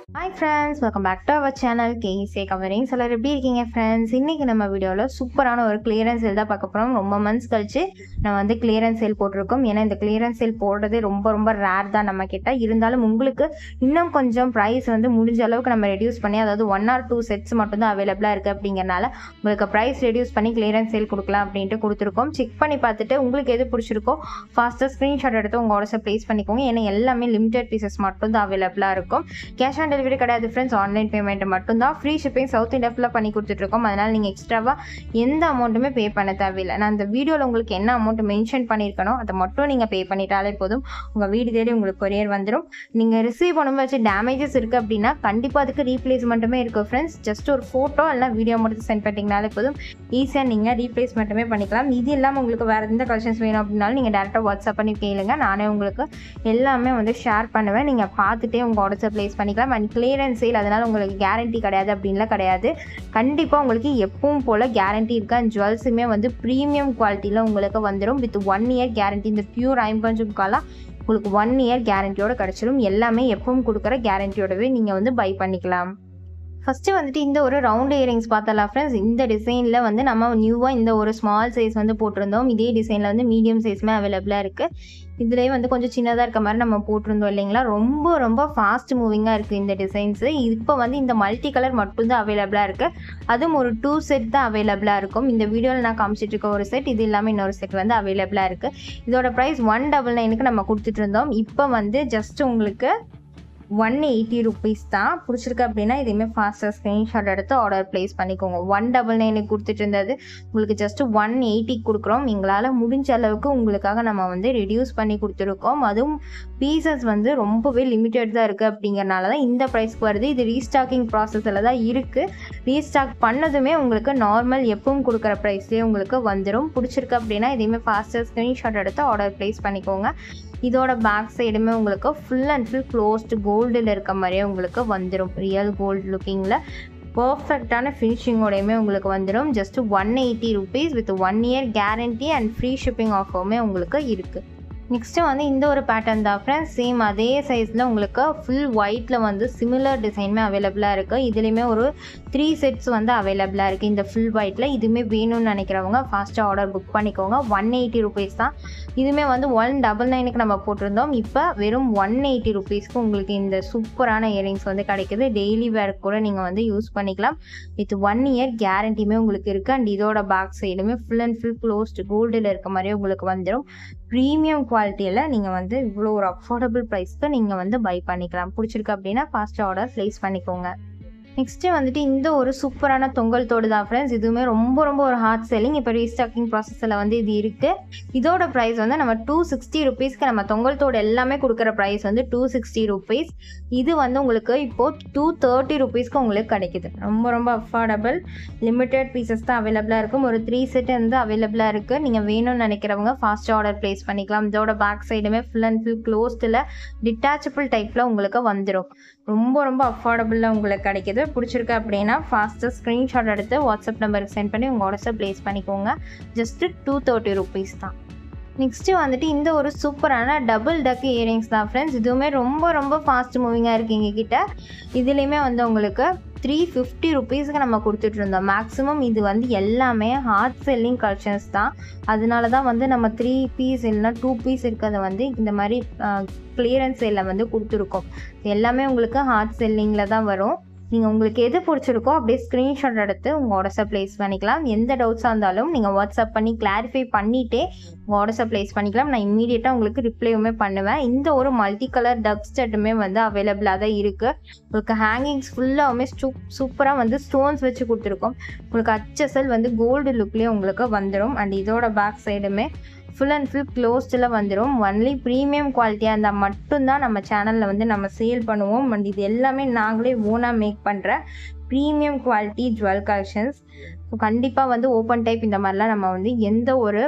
hi friends welcome back to our channel கேஇசே covering சிலர் எப்படி இருக்கீங்க ஃப்ரெண்ட்ஸ் இன்றைக்கி நம்ம வீடியோவில் சூப்பரான ஒரு கிளியரன்ஸ் சேல் தான் பார்க்க போகிறோம் ரொம்ப மந்த்ஸ் கழிச்சு நம்ம வந்து கிளியரன்ஸ் சேல் போட்டிருக்கோம் ஏன்னா இந்த கிளியரன்ஸ் சேல் போடுறதே ரொம்ப ரொம்ப ரேர் தான் நம்ம கிட்ட இருந்தாலும் உங்களுக்கு இன்னும் கொஞ்சம் ப்ரைஸ் வந்து முடிஞ்ச அளவுக்கு நம்ம ரெடியூஸ் பண்ணி அதாவது ஒன் ஆர் டூ செட்ஸ் மட்டும்தான் அவைலபிளாக இருக்குது அப்படிங்கறனால உங்களுக்கு ப்ரைஸ் ரெடியூஸ் பண்ணி கிளியரன்ஸ் சேல் கொடுக்கலாம் அப்படின்ட்டு கொடுத்துருக்கோம் செக் பண்ணி பார்த்துட்டு உங்களுக்கு எது பிடிச்சிருக்கோ ஃபாஸ்ட்டாக ஸ்க்ரீன்ஷாட் எடுத்து உங்கள் ஆர்டர்ஸை ப்ளேஸ் பண்ணிக்கோங்க ஏன்னா எல்லாமே லிமிடெட் பீசஸ் மட்டும் தான் அவைலபிளாக இருக்கும் கேஷ் ஆன் டெலிவரி கிடையாது ஃப்ரெண்ட்ஸ் ஆன்லைன் பேமெண்ட் மட்டும்தான் ஃப்ரீ ஷிப்பிங் சவுத் இந்தியா ஃபுல்லாக பண்ணி கொடுத்துட்ருக்கோம் அதனால் நீங்கள் எக்ஸ்ட்ராவாக எந்த அமௌண்ட்டுமே பே பண்ண தேவையில்லை நான் அந்த வீடியோவில் உங்களுக்கு என்ன அமௌண்ட் மென்ஷன் பண்ணியிருக்கனோ அதை மட்டும் நீங்கள் பே பண்ணிட்டாலே போதும் உங்கள் வீடு தேடி உங்களுக்கு கொரியர் வந்துடும் நீங்கள் ரிசீவ் பண்ணும்போது வச்சு டேமேஜஸ் இருக்குது அப்படின்னா கண்டிப்பாக அதுக்கு ரீப்ளேஸ்மெண்ட்டுமே இருக்குது ஃப்ரெண்ட்ஸ் ஜஸ்ட் ஒரு ஃபோட்டோ இல்லைனா வீடியோ மட்டும் சென்ட் பண்ணிட்டீங்கனாலே போதும் ஈஸியாக நீங்கள் ரீப்ளேஸ்மெண்ட்டுமே பண்ணிக்கலாம் இது இல்லாமல் உங்களுக்கு வேறு எந்த கலெக்ஷன்ஸ் வேணும் அப்படின்னாலும் நீங்கள் டேரெக்டாக வாட்ஸ்அப் பண்ணி கேளுங்க நானே உங்களுக்கு எல்லாமே வந்து ஷேர் பண்ணுவேன் நீங்கள் பார்த்துட்டே உங்கள் ஆர்டர்ஸை ப்ளேஸ் பண்ணிக்கலாம் அண்ட் கிளியரன்ஸ் சேல் அதனால் உங்களுக்கு கேரண்டி கிடையாது அப்படின்லாம் கிடையாது கண்டிப்பாக உங்களுக்கு எப்பவும் போல் கேரண்டி இருக்கு அண்ட் ஜுவல்ஸுமே வந்து ப்ரீமியம் குவாலிட்டியில் உங்களுக்கு வந்துடும் வித் ஒன் இயர் கேரண்டி இந்த பியூர் ஐம்பஞ்சு காலாம் உங்களுக்கு ஒன் இயர் கேரண்டியோட கிடச்சிடும் எல்லாமே எப்பவும் கொடுக்குற கேரண்டியோடவே நீங்கள் வந்து பை பண்ணிக்கலாம் ஃபஸ்ட்டு வந்துட்டு இந்த ஒரு ரவுண்ட் இயரிங்ஸ் பார்த்தலாம் ஃப்ரெண்ட்ஸ் இந்த டிசைனில் வந்து நம்ம நியூவாக இந்த ஒரு ஸ்மால் சைஸ் வந்து போட்டிருந்தோம் இதே டிசைனில் வந்து மீடியம் சைஸுமே அவைலபிளாக இருக்குது இதுலேயே வந்து கொஞ்சம் சின்னதாக இருக்க மாதிரி நம்ம போட்டிருந்தோம் இல்லைங்களா ரொம்ப ரொம்ப ஃபாஸ்ட் மூவிங்காக இருக்குது இந்த டிசைன்ஸு இப்போ வந்து இந்த மல்டி கலர் மட்டும்தான் அவைலபிளாக இருக்குது அதுவும் ஒரு டூ செட் தான் அவைலபிளாக இருக்கும் இந்த வீடியோவில் நான் காமிச்சிட்டு இருக்க ஒரு செட் இது இல்லாமல் இன்னொரு செட் வந்து அவைலபிளாக இருக்குது இதோட ப்ரைஸ் ஒன் டபுள் நைனுக்கு நம்ம கொடுத்துட்டு இருந்தோம் இப்போ வந்து ஜஸ்ட் உங்களுக்கு ஒன் எயிட்டி ருபீஸ் தான் பிடிச்சிருக்கு அப்படின்னா இதையுமே ஃபாஸ்ட்டாக ஸ்க்ரீன்ஷாட் எடுத்து ஆர்டர் ப்ளேஸ் பண்ணிக்கோங்க ஒன் டபுள் நைனுக்கு கொடுத்துட்டு இருந்தது உங்களுக்கு ஜஸ்ட் ஒன் எயிட்டிக்கு கொடுக்குறோம் எங்களால் முடிஞ்ச அளவுக்கு உங்களுக்காக நம்ம வந்து ரெடியூஸ் பண்ணி கொடுத்துருக்கோம் அதுவும் பீசஸ் வந்து ரொம்பவே லிமிட்டட் தான் இருக்குது அப்படிங்கிறனால தான் இந்த ப்ரைஸ்க்கு வருது இது ரீஸ்டாக்கிங் ப்ராசஸில் தான் இருக்குது ரீஸ்டாக் பண்ணதுமே உங்களுக்கு நார்மல் எப்பவும் கொடுக்குற ப்ரைஸ்லேயே உங்களுக்கு வந்துடும் பிடிச்சிருக்கு அப்படின்னா இதையுமே ஃபாஸ்ட்டாக ஸ்க்ரீன்ஷாட் எடுத்து ஆர்டர் ப்ளேஸ் பண்ணிக்கோங்க இதோட பேக் சைடுமே உங்களுக்கு ஃபுல் அண்ட் ஃபுல் க்ளோஸ்டு கோல்டில் இருக்க மாதிரியே உங்களுக்கு வந்துடும் ரியல் கோல்டு லுக்கிங்கில் பர்ஃபெக்டான ஃபினிஷிங்கோடையுமே உங்களுக்கு வந்துடும் just one eighty rupees with one year guarantee and free shipping ஆஃபருமே உங்களுக்கு இருக்குது நெக்ஸ்ட்டு வந்து இந்த ஒரு பேட்டர்ன் தான் ஃப்ரெண்ட்ஸ் சேம் அதே சைஸில் உங்களுக்கு ஃபுல் ஒயிட்டில் வந்து சிமிலர் டிசைனுமே அவைலபிளாக இருக்குது இதுலேயுமே ஒரு த்ரீ செட்ஸ் வந்து அவைலபிளாக இருக்குது இந்த ஃபுல் ஒயிட்டில் இதுவுமே வேணும்னு நினைக்கிறவங்க ஃபாஸ்ட்டாக ஆர்டர் புக் பண்ணிக்கோங்க ஒன் எயிட்டி ருபீஸ் தான் இதுவுமே வந்து ஒன் டபுள் நைனுக்கு நம்ம போட்டிருந்தோம் இப்போ வெறும் ஒன் எயிட்டி ருபீஸ்க்கு உங்களுக்கு இந்த சூப்பரான இயரிங்ஸ் வந்து கிடைக்குது டெய்லி வேர் கூட நீங்கள் வந்து யூஸ் பண்ணிக்கலாம் வித் ஒன் இயர் கேரண்டியுமே உங்களுக்கு இருக்குது அண்ட் இதோட பேக் சைடுமே ஃபுல் அண்ட் ஃபுல் க்ளோஸ்டு கோல்டில் இருக்க மாதிரியே உங்களுக்கு வந்துடும் ப்ரீமியம் குவாலிட்டியில் நீங்கள் வந்து இவ்வளோ ஒரு அஃபோர்டபுள் ப்ரைஸ்க்கு நீங்கள் வந்து பை பண்ணிக்கலாம் பிடிச்சிருக்கு அப்படின்னா ஃபாஸ்ட் ஆர்டர் ப்ளேஸ் பண்ணிக்கோங்க நெக்ஸ்ட்டு வந்துட்டு இந்த ஒரு சூப்பரான தொங்கல் தோடு தான் ஃப்ரெண்ட்ஸ் இதுவுமே ரொம்ப ரொம்ப ஒரு ஹார்ட் செல்லிங் இப்போ ரீஸ்டாக்கிங் ப்ராசஸில் வந்து இது இருக்குது இதோட ப்ரைஸ் வந்து நம்ம டூ சிக்ஸ்டி ருபீஸ்க்கு நம்ம தொங்கல் தோடு எல்லாமே கொடுக்குற ப்ரைஸ் வந்து டூ சிக்ஸ்டி ருபீஸ் இது வந்து உங்களுக்கு இப்போது டூ தேர்ட்டி ருபீஸ்க்கு உங்களுக்கு கிடைக்குது ரொம்ப ரொம்ப அஃபோர்டபுள் லிமிட்டட் பீசஸ் தான் அவைலபிளாக இருக்கும் ஒரு த்ரீ செட் வந்து அவைலபிளாக இருக்குது நீங்கள் வேணும்னு நினைக்கிறவங்க ஃபாஸ்ட் ஆர்டர் ப்ளேஸ் பண்ணிக்கலாம் இதோட பேக் சைடுமே ஃபுல் அண்ட் ஃபுல் க்ளோஸ்டில் டிட்டாச்சபிள் டைப்பில் உங்களுக்கு வந்துடும் ரொம்ப ரொம்ப அஃபோர்டபுளாக உங்களுக்கு கிடைக்கிது பிடிச்சிருக்கு அப்படின்னா ஃபாஸ்ட்டாக ஸ்க்ரீன்ஷாட் எடுத்து வாட்ஸ்அப் நம்பருக்கு சென்ட் பண்ணி உங்கள் ஆர்டர்ஸை ப்ளேஸ் பண்ணிக்கோங்க ஜஸ்ட்டு டூ தேர்ட்டி ருபீஸ் தான் நெக்ஸ்ட்டு வந்துட்டு இந்த ஒரு சூப்பரான டபுள் டக் இயரிங்ஸ் தான் ஃப்ரெண்ட்ஸ் இதுவுமே ரொம்ப ரொம்ப ஃபாஸ்ட் மூவிங்காக இருக்குது எங்ககிட்ட இதுலேயுமே வந்து உங்களுக்கு த்ரீ ஃபிஃப்டி ருபீஸ்க்கு நம்ம கொடுத்துட்டு இருந்தோம் மேக்ஸிமம் இது வந்து எல்லாமே ஹார்ட் செல்லிங் கலெக்ஷன்ஸ் தான் அதனால தான் வந்து நம்ம த்ரீ பீஸ் இல்லைனா டூ பீஸ் இருக்கிறத வந்து இந்த மாதிரி கிளியரன்ஸ் சேலில் வந்து கொடுத்துருக்கோம் எல்லாமே உங்களுக்கு ஹார்ட் செல்லிங்கில் தான் வரும் நீங்கள் உங்களுக்கு எது பிடிச்சிருக்கோ அப்படியே ஸ்க்ரீன்ஷாட் எடுத்து உங்கள் ஆர்டர்ஸை ப்ளேஸ் பண்ணிக்கலாம் எந்த டவுட்ஸாக இருந்தாலும் நீங்கள் வாட்ஸ்அப் பண்ணி கிளாரிஃபை பண்ணிவிட்டே உங்கள் ஆர்டர்ஸை ப்ளேஸ் பண்ணிக்கலாம் நான் இம்மீடியட்டாக உங்களுக்கு ரிப்ளையுமே பண்ணுவேன் இந்த ஒரு மல்டி கலர் டக் செட்டுமே வந்து அவைலபிளாக தான் இருக்குது உங்களுக்கு ஹேங்கிங்ஸ் ஃபுல்லாகவுமே சூ சூப்பராக வந்து ஸ்டோன்ஸ் வச்சு கொடுத்துருக்கோம் உங்களுக்கு அச்சசல் வந்து கோல்டு லுக்லேயே உங்களுக்கு வந்துடும் அண்ட் இதோட பேக் சைடுமே ஃபுல் அண்ட் ஃபுல் க்ளோஸ்டில் வந்துடும் ஒன்லி ப்ரீமியம் குவாலிட்டியாக இருந்தால் மட்டும்தான் நம்ம சேனலில் வந்து நம்ம சேல் பண்ணுவோம் அண்ட் இது எல்லாமே நாங்களே ஓனாக மேக் பண்ணுற premium quality jewel collections so கண்டிப்பாக வந்து ஓப்பன் டைப் இந்த மாதிரிலாம் நம்ம வந்து எந்த ஒரு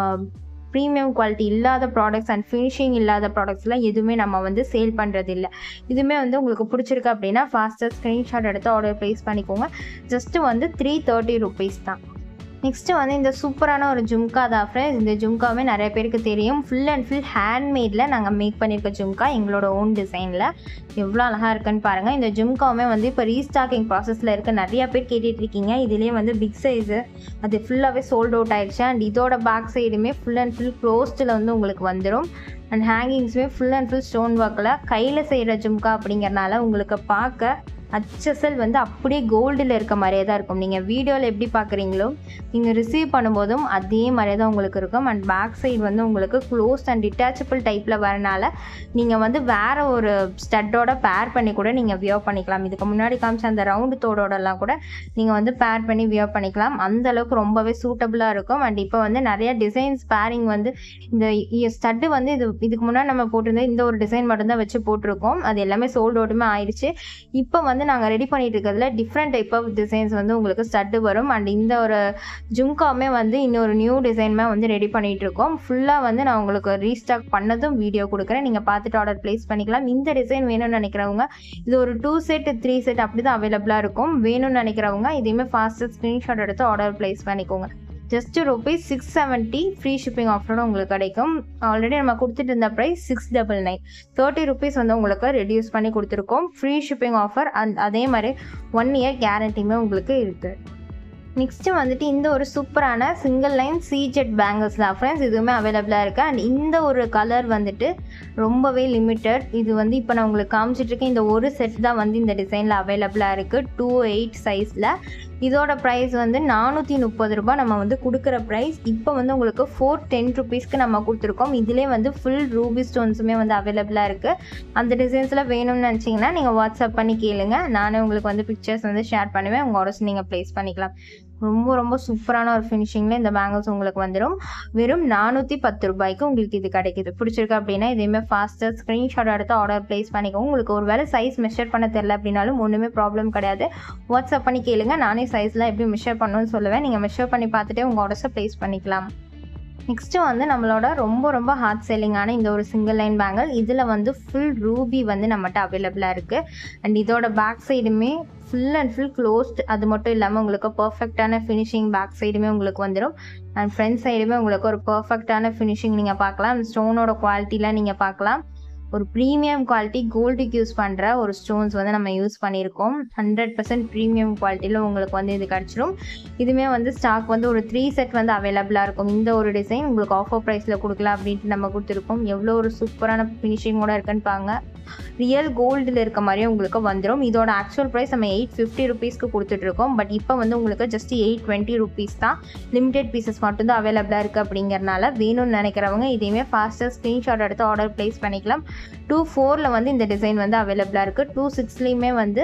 ப்ரீமியம் குவாலிட்டி இல்லாத ப்ராடக்ட்ஸ் அண்ட் ஃபினிஷிங் இல்லாத ப்ராடக்ட்ஸ்லாம் எதுவுமே நம்ம வந்து சேல் பண்ணுறது இல்லை இதுவுமே வந்து உங்களுக்கு பிடிச்சிருக்கு அப்படின்னா ஃபாஸ்ட்டாக ஸ்க்ரீன்ஷாட் எடுத்து ஆர்டர் ப்ளேஸ் பண்ணிக்கோங்க ஜஸ்ட்டு வந்து த்ரீ தேர்ட்டி ருபீஸ் தான் நெக்ஸ்ட்டு வந்து இந்த சூப்பரான ஒரு ஜும்கா தான் ஃப்ரெண்ட்ஸ் இந்த ஜும்காவே நிறைய பேருக்கு தெரியும் ஃபுல் அண்ட் ஃபுல் ஹேண்ட்மேடில் நாங்கள் மேக் பண்ணியிருக்க ஜும்கா எங்களோட ஓன் டிசைனில் எவ்வளோ அழகாக இருக்குன்னு பாருங்கள் இந்த ஜும்காவுமே வந்து இப்போ ரீஸ்டாக்கிங் ப்ராசஸில் இருக்க நிறைய பேர் கேட்டுட்டு இருக்கீங்க இதுலேயே வந்து பிக் சைஸு அது ஃபுல்லாகவே சோல்ட் அவுட் ஆயிடுச்சு அண்ட் இதோட பேக் சைடுமே ஃபுல் அண்ட் ஃபுல் க்ளோஸ்டில் வந்து உங்களுக்கு வந்துடும் அண்ட் ஹேங்கிங்ஸுமே ஃபுல் அண்ட் ஃபுல் ஸ்டோன் ஒர்க்கில் கையில் செய்கிற ஜும்கா அப்படிங்கிறனால உங்களுக்கு பார்க்க அச்சசல் வந்து அப்படியே கோல்டில் இருக்க மாதிரியே தான் இருக்கும் நீங்கள் வீடியோவில் எப்படி பார்க்குறீங்களோ நீங்கள் ரிசீவ் பண்ணும்போதும் அதே மாதிரியே தான் உங்களுக்கு இருக்கும் அண்ட் பேக் சைடு வந்து உங்களுக்கு க்ளோஸ் அண்ட் டிட்டாச்சபிள் டைப்பில் வரனால நீங்கள் வந்து வேறு ஒரு ஸ்டட்டோட பேர் பண்ணி கூட நீங்கள் வியர் பண்ணிக்கலாம் இதுக்கு முன்னாடி காமிச்ச அந்த ரவுண்டு தோடோடலாம் கூட நீங்கள் வந்து பேர் பண்ணி வியர் பண்ணிக்கலாம் அந்த அளவுக்கு ரொம்பவே சூட்டபுளாக இருக்கும் அண்ட் இப்போ வந்து நிறைய டிசைன்ஸ் பேரிங் வந்து இந்த ஸ்டட்டு வந்து இது இதுக்கு முன்னாடி நம்ம போட்டிருந்த இந்த ஒரு டிசைன் மட்டும்தான் வச்சு போட்டிருக்கோம் அது எல்லாமே சோல்ட் அவுட்டுமே ஆயிடுச்சு இப்போ வந்து நாங்கள் ரெடி பண்ணிட்டு இருக்கிறதுல டிஃப்ரெண்ட் டைப் ஆஃப் டிசைன்ஸ் வந்து உங்களுக்கு ஸ்டட்டு வரும் அண்ட் இந்த ஒரு ஜும்காவுமே வந்து இன்னொரு நியூ டிசைனுமே வந்து ரெடி பண்ணிட்டு இருக்கோம் ஃபுல்லாக வந்து நான் உங்களுக்கு ரீஸ்டாக் பண்ணதும் வீடியோ கொடுக்குறேன் நீங்கள் பார்த்துட்டு ஆர்டர் ப்ளேஸ் பண்ணிக்கலாம் இந்த டிசைன் வேணும்னு நினைக்கிறவங்க இது ஒரு டூ செட் த்ரீ செட் அப்படி தான் அவைலபிளாக இருக்கும் வேணும்னு நினைக்கிறவங்க இதையுமே ஃபாஸ்ட்டாக ஸ்க்ரீன்ஷாட் எடுத்து ஆர்டர் ப்ளேஸ் பண்ணிக்கோங்க just rupees six seventy free shipping ஆஃபரோட உங்களுக்கு கிடைக்கும் ஆல்ரெடி நம்ம கொடுத்துட்டு இருந்த price six double nine thirty rupees வந்து உங்களுக்கு ரெடியூஸ் பண்ணி கொடுத்துருக்கோம் ஃப்ரீ ஷிப்பிங் ஆஃபர் அண்ட் அதே மாதிரி ஒன் இயர் கேரண்டியுமே உங்களுக்கு இருக்குது நெக்ஸ்ட்டு வந்துட்டு இந்த ஒரு சூப்பரான சிங்கிள் லைன் சீஜெட் பேங்கிள்ஸ் தான் ஃப்ரெண்ட்ஸ் இதுவுமே அவைலபிளாக இருக்குது அண்ட் இந்த ஒரு கலர் வந்துட்டு ரொம்பவே லிமிட்டட் இது வந்து இப்போ நான் உங்களுக்கு காமிச்சிட்ருக்கேன் இந்த ஒரு செட் தான் வந்து இந்த டிசைனில் அவைலபிளாக இருக்குது டூ எயிட் சைஸில் இதோட ப்ரைஸ் வந்து நானூற்றி முப்பது ரூபாய் நம்ம வந்து கொடுக்குற ப்ரைஸ் இப்போ வந்து உங்களுக்கு ஃபோர் டென் ருபீஸ்க்கு நம்ம கொடுத்துருக்கோம் இதிலே வந்து ஃபுல் ரூபி ஸ்டோன்ஸுமே வந்து அவைலபிளாக இருக்குது அந்த டிசைன்ஸில் வேணும்னு நினச்சிங்கன்னா நீங்கள் வாட்ஸ்அப் பண்ணி கேளுங்க நானே உங்களுக்கு வந்து பிக்சர்ஸ் வந்து ஷேர் பண்ணுவேன் உங்கள் ஆர்டர்ஸ் நீங்கள் ப்ளேஸ் பண்ணிக்கலாம் ரொம்ப ரொம்ப சூப்பரான ஒரு ஃபினிஷிங்கில் இந்த பேங்கிள்ஸ் உங்களுக்கு வந்துடும் வெறும் நானூற்றி பத்து ரூபாய்க்கு உங்களுக்கு இது கிடைக்குது பிடிச்சிருக்கு அப்படின்னா இதேமாதிரி ஃபாஸ்ட்டாக ஸ்க்ரீன்ஷாட் எடுத்து ஆர்டர் ப்ளேஸ் பண்ணிக்கோங்க உங்களுக்கு ஒரு வேளை சைஸ் மெஷர் பண்ண தெரில அப்படின்னாலும் ஒன்றுமே ப்ராப்ளம் கிடையாது வாட்ஸ்அப் பண்ணி கேளுங்க நானே சைஸ்லாம் எப்படி மெஷர் பண்ணணும்னு சொல்லுவேன் நீங்கள் மெஷர் பண்ணி பார்த்துட்டே உங்கள் ஆர்டர்ஸை ப்ளேஸ் பண்ணிக்கலாம் நெக்ஸ்ட்டு வந்து நம்மளோட ரொம்ப ரொம்ப ஹார்ட் செல்லிங்கான இந்த ஒரு சிங்கிள் லைன் பேங்கிள் இதில் வந்து ஃபுல் ரூபி வந்து நம்மகிட்ட அவைலபிளாக இருக்குது அண்ட் இதோட பேக் சைடுமே ஃபுல் அண்ட் ஃபுல் க்ளோஸ்ட் அது மட்டும் இல்லாமல் உங்களுக்கு பர்ஃபெக்டான ஃபினிஷிங் பேக் சைடுமே உங்களுக்கு வந்துடும் அண்ட் ஃப்ரண்ட் சைடுமே உங்களுக்கு ஒரு பர்ஃபெக்டான ஃபினிஷிங் நீங்கள் பார்க்கலாம் ஸ்டோனோட குவாலிட்டிலாம் நீங்கள் பார்க்கலாம் ஒரு ப்ரீமியம் குவாலிட்டி கோல்டுக்கு யூஸ் பண்ணுற ஒரு ஸ்டோன்ஸ் வந்து நம்ம யூஸ் பண்ணியிருக்கோம் ஹண்ட்ரட் பர்சன்ட் ப்ரீமியம் குவாலிட்டியில் உங்களுக்கு வந்து இது கிடச்சிரும் இதுவுமே வந்து ஸ்டாக் வந்து ஒரு த்ரீ செட் வந்து அவைலபிளாக இருக்கும் இந்த ஒரு டிசைன் உங்களுக்கு ஆஃபர் ப்ரைஸில் கொடுக்கலாம் அப்படின்ட்டு நம்ம கொடுத்துருக்கோம் எவ்வளோ ஒரு சூப்பரான ஃபினிஷிங்கோட இருக்குன்னு பாங்க ரியல் கோல்டில் இருக்க மாதிரியே உங்களுக்கு வந்துடும் இதோட ஆக்சுவல் ப்ரைஸ் நம்ம எயிட் ஃபிஃப்டி ருபீஸ்க்கு கொடுத்துட்ருக்கோம் பட் இப்போ வந்து உங்களுக்கு ஜஸ்ட் எயிட் டுவெண்ட்டி ருபீஸ் தான் லிமிடெட் பீசஸ் மட்டும்தான் அவைலபிளாக இருக்குது அப்படிங்கிறனால வேணும்னு நினைக்கிறவங்க இதையுமே ஃபாஸ்ட்டாக ஸ்க்ரீன்ஷாட் எடுத்து ஆர்டர் ப்ளேஸ் பண்ணிக்கலாம் டூ ஃபோரில் வந்து இந்த டிசைன் வந்து அவைலபிளாக இருக்குது டூ சிக்ஸ்லேயுமே வந்து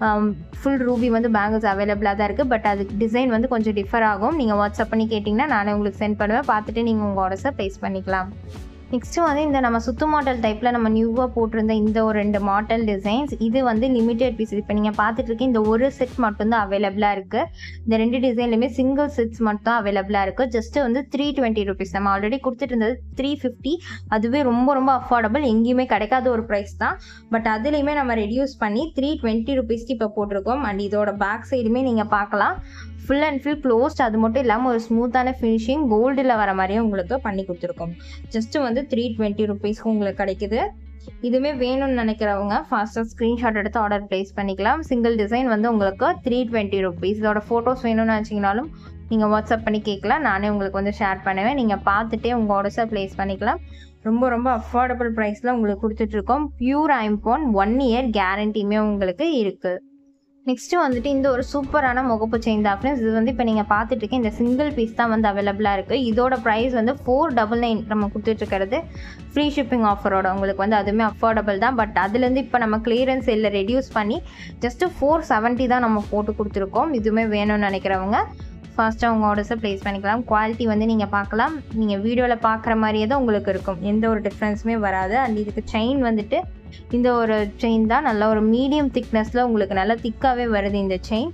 ஃபுல் ரூபி வந்து பேங்கிள்ஸ் அவைலபிளாக தான் இருக்குது பட் அதுக்கு டிசைன் வந்து கொஞ்சம் டிஃபர் ஆகும் நீங்கள் வாட்ஸ்அப் பண்ணி கேட்டிங்கன்னா நானே உங்களுக்கு சென்ட் பண்ணுவேன் பார்த்துட்டு நீங்கள் உங்கள் ஆர்டர்ஸை ப்ளேஸ் பண்ணிக்கலாம் நெக்ஸ்ட்டு வந்து இந்த நம்ம சுத்து மாடல் டைப்பில் நம்ம நியூவாக போட்டிருந்த இந்த ஒரு ரெண்டு மாடல் டிசைன்ஸ் இது வந்து லிமிடெட் பீஸ் இப்போ நீங்கள் பார்த்துட்டு இருக்க இந்த ஒரு செட் மட்டும்தான் அவைலபிளாக இருக்குது இந்த ரெண்டு டிசைன்லையுமே சிங்கிள் செட்ஸ் மட்டும் அவைலபிளாக இருக்குது ஜஸ்ட்டு வந்து த்ரீ டுவெண்ட்டி ருபீஸ் நம்ம ஆல்ரெடி கொடுத்துட்டு இருந்தது த்ரீ ஃபிஃப்டி அதுவே ரொம்ப ரொம்ப அஃபோர்டபுள் எங்கேயுமே கிடைக்காத ஒரு ப்ரைஸ் தான் பட் அதுலேயுமே நம்ம ரெடியூஸ் பண்ணி த்ரீ டுவெண்ட்டி ருபீஸ்க்கு இப்போ போட்டிருக்கோம் அண்ட் இதோட பேக் சைடுமே நீங்கள் பார்க்கலாம் ஃபுல் அண்ட் ஃபுல் க்ளோஸ்ட் அது மட்டும் இல்லாமல் ஒரு ஸ்மூத்தான ஃபினிஷிங் கோல்டில் வர மாதிரியே உங்களுக்கு பண்ணி கொடுத்துருக்கோம் ஜஸ்ட்டு வந்து த்ரீ டுவெண்ட்டி ருபீஸ்க்கு உங்களுக்கு கிடைக்குது இதுவுமே வேணும்னு நினைக்கிறவங்க ஃபாஸ்ட்டாக ஸ்க்ரீன்ஷாட் எடுத்து ஆர்டர் ப்ளேஸ் பண்ணிக்கலாம் சிங்கிள் டிசைன் வந்து உங்களுக்கு த்ரீ டுவெண்ட்டி ருபீஸ் இதோட ஃபோட்டோஸ் வேணும்னு நினச்சிங்கனாலும் நீங்கள் வாட்ஸ்அப் பண்ணி கேட்கலாம் நானே உங்களுக்கு வந்து ஷேர் பண்ணுவேன் நீங்கள் பார்த்துட்டே உங்கள் ஆர்டர்ஸை ப்ளேஸ் பண்ணிக்கலாம் ரொம்ப ரொம்ப அஃபோர்டபுள் ப்ரைஸில் உங்களுக்கு கொடுத்துட்ருக்கோம் பியூர் ஐம்போன் ஒன் இயர் கேரண்டியுமே உங்களுக்கு இருக்குது நெக்ஸ்ட்டு வந்துட்டு இந்த ஒரு சூப்பரான முகப்பு செயின் தான் ஃப்ரெண்ட்ஸ் இது வந்து இப்போ நீங்கள் பார்த்துட்டு இருக்க இந்த சிங்கிள் பீஸ் தான் வந்து அவைலபிளாக இருக்குது இதோட ப்ரைஸ் வந்து ஃபோர் டபுள் நைன் நம்ம கொடுத்துட்ருக்கிறது ஃப்ரீ ஷிப்பிங் ஆஃபரோட உங்களுக்கு வந்து அதுவுமே அஃபோர்டபுள் தான் பட் அதுலேருந்து இப்போ நம்ம கிளியரன்ஸ் செல்லில் ரெடியூஸ் பண்ணி ஜஸ்ட்டு ஃபோர் செவன்ட்டி தான் நம்ம போட்டு கொடுத்துருக்கோம் இதுவுமே வேணும்னு நினைக்கிறவங்க ஃபாஸ்ட்டாக உங்கள் ஆர்டர்ஸை ப்ளேஸ் பண்ணிக்கலாம் குவாலிட்டி வந்து நீங்கள் பார்க்கலாம் நீங்கள் வீடியோவில் பார்க்குற மாதிரியே தான் உங்களுக்கு இருக்கும் எந்த ஒரு டிஃப்ரென்ஸுமே வராது அண்ட் இதுக்கு செயின் வந்துட்டு இந்த ஒரு செயின் தான் நல்ல ஒரு மீடியம் திக்னஸில் உங்களுக்கு நல்லா திக்காகவே வருது இந்த செயின்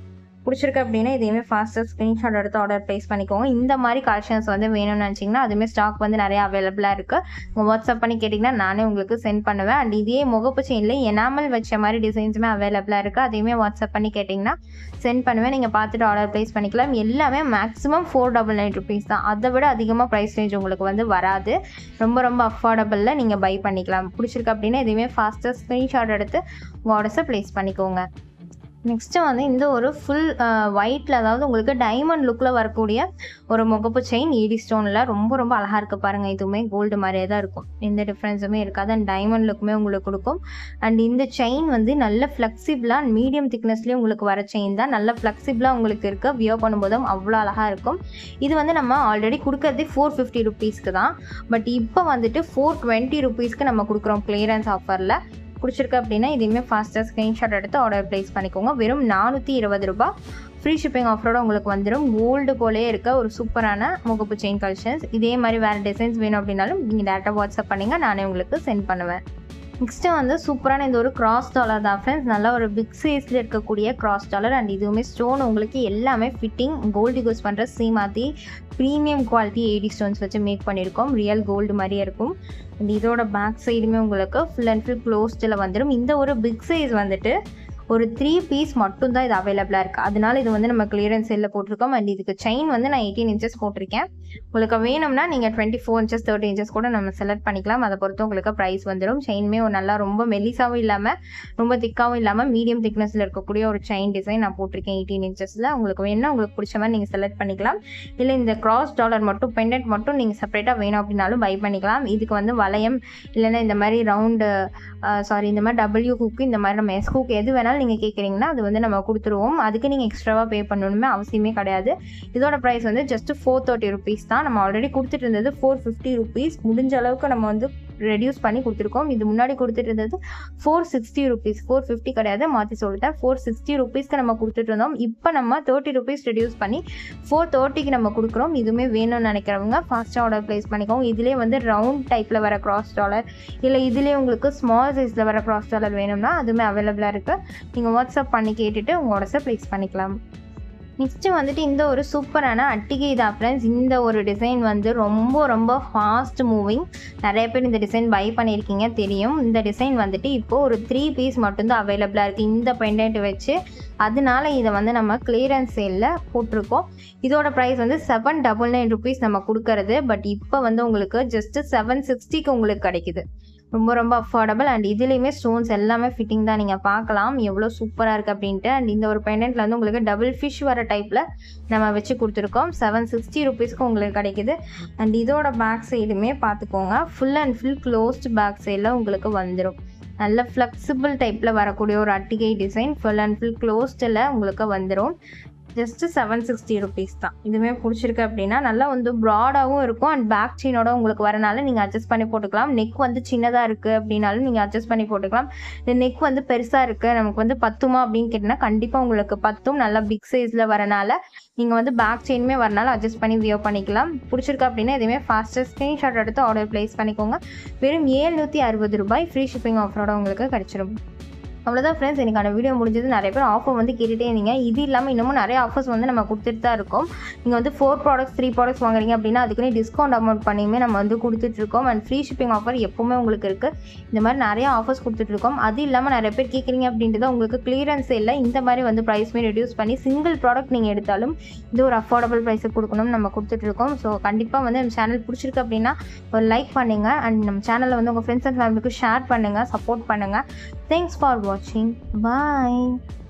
பிடிச்சிருக்கு அப்படின்னா இதையுமே ஃபாஸ்ட்டாக ஸ்க்ரீன்ஷாட் எடுத்து ஆர்டர் ப்ளேஸ் பண்ணிக்கோங்க இந்த மாதிரி கலெக்ஷன்ஸ் வந்து வேணும்னு நினச்சிங்கன்னா அதுவுமே ஸ்டாக் வந்து நிறைய அவைலபிளாக இருக்குது உங்கள் வாட்ஸ்அப் பண்ணி கேட்டிங்கன்னா நானே உங்களுக்கு சென்ட் பண்ணுவேன் அண்ட் இதே முகப்பு செயினில் எனாமல் வச்ச மாதிரி டிசைன்ஸுமே அவைலபிளாக இருக்குது அதையுமே வாட்ஸ்அப் பண்ணி கேட்டிங்கன்னா சென்ட் பண்ணுவேன் நீங்கள் பார்த்துட்டு ஆர்டர் ப்ளேஸ் பண்ணிக்கலாம் எல்லாமே maximum four double nine rupees தான் அதை விட அதிகமாக ப்ரைஸ் ரேஞ்ச் உங்களுக்கு வந்து வராது ரொம்ப ரொம்ப அஃபோர்டபுளில் நீங்கள் பை பண்ணிக்கலாம் பிடிச்சிருக்கு அப்படின்னா எதுவுமே ஃபாஸ்ட்டாக ஸ்க்ரீன்ஷாட் எடுத்து உங்கள் ஆர்டர்ஸை ப்ளேஸ் பண்ணிக்கோங்க நெக்ஸ்ட்டு வந்து இந்த ஒரு ஃபுல் ஒயிட்டில் அதாவது உங்களுக்கு டைமண்ட் லுக்கில் வரக்கூடிய ஒரு முகப்பு செயின் ஈடி ஸ்டோனில் ரொம்ப ரொம்ப அழகாக இருக்குது பாருங்கள் இதுவுமே கோல்டு மாதிரியே தான் இருக்கும் எந்த டிஃப்ரென்ஸுமே இருக்காது அண்ட் டைமண்ட் லுக்குமே உங்களுக்கு கொடுக்கும் அண்ட் இந்த செயின் வந்து நல்ல ஃப்ளெக்சிபிளாக அண்ட் மீடியம் திக்னஸ்லேயே உங்களுக்கு வர செயின் தான் நல்ல ஃப்ளெக்சிபிளாக உங்களுக்கு இருக்குது வியோ பண்ணும்போதும் அவ்வளோ அழகாக இருக்கும் இது வந்து நம்ம ஆல்ரெடி கொடுக்கறது ஃபோர் ஃபிஃப்டி ருபீஸ்க்கு தான் பட் இப்போ வந்துட்டு ஃபோர் டுவெண்ட்டி ருபீஸ்க்கு நம்ம கொடுக்குறோம் கிளியரன்ஸ் ஆஃபரில் பிடிச்சிருக்கு அப்படின்னா இதையுமே ஃபாஸ்ட்டாக ஸ்க்ரீன்ஷாட் எடுத்து ஆர்டர் ப்ளேஸ் பண்ணிக்கோங்க வெறும் நானூற்றி இருபது ரூபாய் ஃப்ரீ ஷிப்பிங் ஆஃபரோட உங்களுக்கு வந்துடும் கோல்டு போலே இருக்க ஒரு சூப்பரான முகப்பு செயின் கலெக்ஷன்ஸ் இதே மாதிரி வேறு டிசைன்ஸ் வேணும் அப்படின்னாலும் நீங்கள் டேரெக்டாக வாட்ஸ்அப் பண்ணிங்க நானே உங்களுக்கு சென்ட் பண்ணுவேன் நெக்ஸ்ட்டு வந்து சூப்பரான இந்த ஒரு கிராஸ் டாலர் தான் ஃப்ரெண்ட்ஸ் நல்லா ஒரு பிக் சைஸில் இருக்கக்கூடிய கிராஸ் டாலர் அண்ட் இதுவுமே ஸ்டோன் உங்களுக்கு எல்லாமே ஃபிட்டிங் கோல்டு யூஸ் பண்ணுற சீமாத்தி ப்ரீமியம் குவாலிட்டி ஏடி ஸ்டோன்ஸ் வச்சு மேக் பண்ணியிருக்கோம் ரியல் கோல்டு மாதிரியே இருக்கும் அண்ட் இதோட பேக் சைடுமே உங்களுக்கு ஃபுல் அண்ட் ஃபுல் க்ளோஸ்டில் வந்துடும் இந்த ஒரு பிக் சைஸ் வந்துட்டு ஒரு த்ரீ பீஸ் மட்டும் தான் இது அவைலபிளாக இருக்குது அதனால இது வந்து நம்ம கிளியரன்ஸ் செல்லில் போட்டிருக்கோம் அண்ட் இதுக்கு செயின் வந்து நான் எயிட்டீன் இன்ச்சஸ் போட்டிருக்கேன் உங்களுக்கு வேணும்னா நீங்கள் twenty four inches thirty inches கூட நம்ம செலக்ட் பண்ணிக்கலாம் அதை பொறுத்து உங்களுக்கு ப்ரைஸ் வந்துடும் செயின்மே ஒரு நல்லா ரொம்ப மெல்லிசாவும் இல்லாமல் ரொம்ப திக்காகவும் இல்லாமல் மீடியம் திக்னஸில் இருக்கக்கூடிய ஒரு செயின் டிசைன் நான் போட்டிருக்கேன் எயிட்டீன் இன்ச்சஸில் உங்களுக்கு வேணும்னா உங்களுக்கு பிடிச்ச மாதிரி நீங்கள் செலக்ட் பண்ணிக்கலாம் இல்லை இந்த கிராஸ் டாலர் மட்டும் பெண்டன்ட் மட்டும் நீங்கள் செப்பரேட்டாக வேணும் அப்படின்னாலும் பை பண்ணிக்கலாம் இதுக்கு வந்து வளையம் இல்லைன்னா இந்த மாதிரி ரவுண்டு சாரி இந்த மாதிரி டபிள்யூ ஹூக்கு இந்த மாதிரி நம்ம எஸ் ஹூக் எது வேணாலும் நீங்கள் கேட்குறீங்கன்னா அது வந்து நம்ம கொடுத்துருவோம் அதுக்கு நீங்கள் எக்ஸ்ட்ராவாக பே பண்ணணுமே அவசியமே கிடையாது இதோட ப்ரைஸ் வந்து ஜஸ்ட் ஃபோர் தேர்ட்டி ருபீஸ் தான் நம்ம ஆல்ரெடி கொடுத்துட்டு இருந்தது ஃபோர் ஃபிஃப்டி ருபீஸ் முடிஞ்ச அளவுக்கு நம்ம வந்து ரெடியூஸ் பண்ணி கொடுத்துருக்கோம் இது முன்னாடி கொடுத்துட்டு இருந்தது four sixty rupees four fifty கிடையாது மாற்றி சொல்லிட்டேன் ஃபோர் சிக்ஸ்டி ருபீஸ்க்கு நம்ம கொடுத்துட்டு இருந்தோம் இப்போ நம்ம தேர்ட்டி ருபீஸ் ரெடியூஸ் பண்ணி ஃபோர் தேர்ட்டிக்கு நம்ம கொடுக்குறோம் இதுவுமே வேணும்னு நினைக்கிறவங்க ஃபாஸ்ட்டாக ஆர்டர் ப்ளேஸ் பண்ணிக்கோங்க இதுலேயே வந்து ரவுண்ட் டைப்பில் வர கிராஸ் டாலர் இல்லை இதுலேயே உங்களுக்கு ஸ்மால் சைஸில் வர கிராஸ் டாலர் வேணும்னா அதுவுமே அவைலபிளாக இருக்குது நீங்கள் வாட்ஸ்அப் பண்ணி கேட்டுட்டு உங்கள் ஆர்டர்ஸை ப்ளேஸ் பண்ணிக்கலாம் நெக்ஸ்ட்டு வந்துட்டு இந்த ஒரு சூப்பரான அட்டிகை தான் ஃப்ரெண்ட்ஸ் இந்த ஒரு டிசைன் வந்து ரொம்ப ரொம்ப ஃபாஸ்ட் மூவிங் நிறைய பேர் இந்த டிசைன் பை பண்ணியிருக்கீங்க தெரியும் இந்த டிசைன் வந்துட்டு இப்போது ஒரு த்ரீ பீஸ் மட்டும்தான் அவைலபிளாக இருக்குது இந்த பெண்டன்ட் வச்சு அதனால இதை வந்து நம்ம கிளியரன்ஸ் சேலில் போட்டிருக்கோம் இதோட ப்ரைஸ் வந்து செவன் டபுள் நைன் ருபீஸ் நம்ம கொடுக்கறது பட் இப்போ வந்து உங்களுக்கு ஜஸ்ட்டு செவன் சிக்ஸ்டிக்கு உங்களுக்கு கிடைக்குது ரொம்ப ரொம்ப அஃபோர்டபுள் அண்ட் இதுலேயுமே ஸ்டோன்ஸ் எல்லாமே ஃபிட்டிங் தான் நீங்கள் பார்க்கலாம் எவ்வளோ சூப்பராக இருக்குது அப்படின்ட்டு அண்ட் இந்த ஒரு பெண்டன்ட்டில் வந்து உங்களுக்கு டபுள் ஃபிஷ் வர டைப்பில் நம்ம வச்சு கொடுத்துருக்கோம் செவன் சிக்ஸ்டி ருபீஸ்க்கு உங்களுக்கு கிடைக்குது அண்ட் இதோட பேக் சைடுமே பார்த்துக்கோங்க full and full closed back சைடில் உங்களுக்கு வந்துடும் நல்ல ஃப்ளெக்சிபிள் டைப்பில் வரக்கூடிய ஒரு அட்டிகை டிசைன் ஃபுல் அண்ட் ஃபுல் க்ளோஸ்டில் உங்களுக்கு வந்துடும் ஜஸ்ட்டு செவன் சிக்ஸ்டி ருபீஸ் தான் இதுவுமே பிடிச்சிருக்கு அப்படின்னா நல்லா வந்து ப்ராடாகவும் இருக்கும் அண்ட் பேக் செயினோட உங்களுக்கு வரனால நீங்கள் அட்ஜஸ்ட் பண்ணி போட்டுக்கலாம் நெக் வந்து சின்னதாக இருக்குது அப்படின்னாலும் நீங்கள் அட்ஜஸ்ட் பண்ணி போட்டுக்கலாம் இந்த நெக் வந்து பெருசாக இருக்குது நமக்கு வந்து பத்துமா அப்படின்னு கேட்டிங்கன்னா கண்டிப்பாக உங்களுக்கு பத்தும் நல்லா பிக் சைஸில் வரனால நீங்கள் வந்து பேக் செயினுமே வரனால அட்ஜஸ்ட் பண்ணி வியோ பண்ணிக்கலாம் பிடிச்சிருக்கு அப்படின்னா எதுவுமே ஃபாஸ்ட்டாக ஸ்க்ரீன்ஷாட் எடுத்து ஆர்டர் ப்ளேஸ் பண்ணிக்கோங்க வெறும் ஏழ்நூற்றி அறுபது ரூபாய் ஃப்ரீ ஷிப்பிங் ஆஃபரோட உங்களுக்கு கிடச்சிரும் அவ்வளோதான் ஃப்ரெண்ட்ஸ் எனக்கான வீடியோ முடிஞ்சது நிறைய பேர் ஆஃபர் வந்து கேட்டுகிட்டே இருந்தீங்க இது இல்லாமல் இன்னமும் நிறைய ஆஃபர்ஸ் வந்து நம்ம கொடுத்துட்டு தான் இருக்கோம் நீங்கள் வந்து ஃபோர் ப்ராடக்ட்ஸ் த்ரீ ப்ராடக்ட்ஸ் வாங்குறீங்க அப்படின்னா அதுக்குன்னு டிஸ்கவுண்ட் அமௌண்ட் பண்ணியுமே நம்ம வந்து கொடுத்துட்ருக்கோம் அண்ட் ஃப்ரீ ஷிப்பிங் ஆஃபர் எப்போவுமே உங்களுக்கு இருக்குது இந்த மாதிரி நிறைய ஆஃபர்ஸ் கொடுத்துட்ருக்கோம் அது இல்லாமல் நிறைய பேர் கேட்குறீங்க அப்படின்றது உங்களுக்கு கிளியரன்ஸ் இல்லை இந்த மாதிரி வந்து ப்ரைஸ்மே ரெடியூஸ் பண்ணி சிங்கிள் ப்ராடக்ட் நீங்கள் எடுத்தாலும் இது ஒரு அஃபோர்டபுள் ப்ரைஸுக்கு கொடுக்கணும்னு நம்ம கொடுத்துட்ருக்கோம் ஸோ கண்டிப்பாக வந்து நம்ம சேனல் பிடிச்சிருக்கு அப்படின்னா ஒரு லைக் பண்ணுங்கள் அண்ட் நம்ம சேனலில் வந்து உங்கள் ஃப்ரெண்ட்ஸ் அண்ட் ஃபேமிலிக்கு ஷேர் பண்ணுங்கள் சப்போர்ட் பண்ணுங்கள் தேங்க்ஸ் ஃபார் வாட்சிங் பாய்